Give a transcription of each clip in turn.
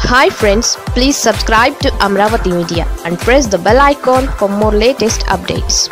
hi friends please subscribe to Amaravati media and press the bell icon for more latest updates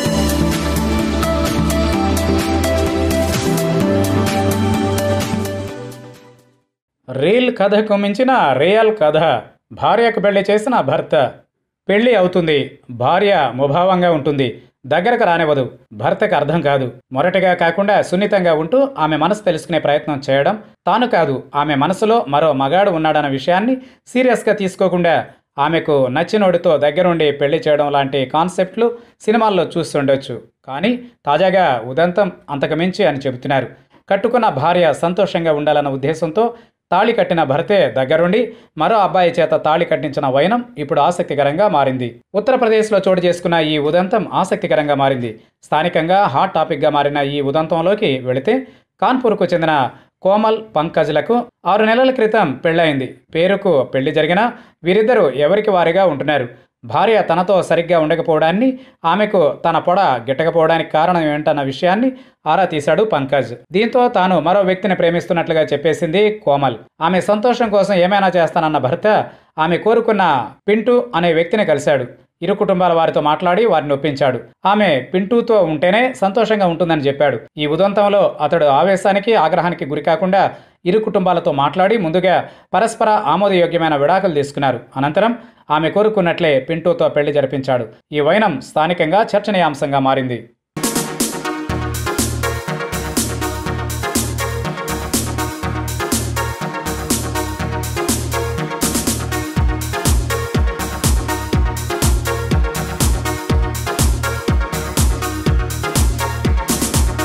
reel కథకు మించిన real కథ భార్యకు పెళ్లి చేసిన భర్త పెళ్లి అవుతుంది భార్య ముభావంగా ఉంటుంది దగ్గరకు రానివ్వదు భర్తకు అర్థం కాదు మొరటిగా కాకుండా సున్నితంగా ఉంటూ ఆమె మనసు తెలుసుకునే ప్రయత్నం చేయడం తాను కాదు ఆమె మనసులో మరో మగాడు ఉన్నాడన్న విషయాన్ని సీరియస్గా తీసుకోకుండా ఆమెకు నచ్చినోడితో దగ్గరుండి పెళ్లి చేయడం లాంటి కాన్సెప్ట్లు సినిమాల్లో చూస్తుండొచ్చు కానీ తాజాగా ఉదంతం అంతకుమించి అని చెబుతున్నారు కట్టుకున్న భార్య సంతోషంగా ఉండాలన్న ఉద్దేశంతో తాళి కట్టిన భర్తే దగ్గరుండి మరో అబ్బాయి చేత తాళి కట్టించిన వైనం ఇప్పుడు ఆసక్తికరంగా మారింది ఉత్తరప్రదేశ్లో చోటు చేసుకున్న ఈ ఉదంతం ఆసక్తికరంగా మారింది స్థానికంగా హాట్ టాపిక్గా మారిన ఈ ఉదంతంలోకి వెళితే కాన్పూర్కు చెందిన కోమల్ పంకజ్లకు ఆరు నెలల క్రితం పెళ్ళయింది పేరుకు పెళ్లి జరిగినా వీరిద్దరూ ఎవరికి వారిగా ఉంటున్నారు భార్య తనతో సరిగ్గా ఉండకపోవడాన్ని ఆమెకు తన పొడ గిట్టకపోవడానికి కారణం ఏంటన్న విషయాన్ని ఆరా తీశాడు పంకజ్ దీంతో తాను మరో వ్యక్తిని ప్రేమిస్తున్నట్లుగా చెప్పేసింది కోమల్ ఆమె సంతోషం కోసం ఏమైనా చేస్తానన్న భర్త ఆమె కోరుకున్న పింటూ అనే వ్యక్తిని కలిశాడు ఇరు కుటుంబాల వారితో మాట్లాడి వారిని ఒప్పించాడు ఆమె పింటూతో ఉంటేనే సంతోషంగా ఉంటుందని చెప్పాడు ఈ ఉదంతంలో అతడు ఆవేశానికి ఆగ్రహానికి గురికాకుండా ఇరు కుటుంబాలతో మాట్లాడి ముందుగా పరస్పర ఆమోదయోగ్యమైన విడాకులు తీసుకున్నారు అనంతరం ఆమె కోరుకున్నట్లే పింటూతో పెళ్లి జరిపించాడు ఈ వైనం స్థానికంగా చర్చనీయాంశంగా మారింది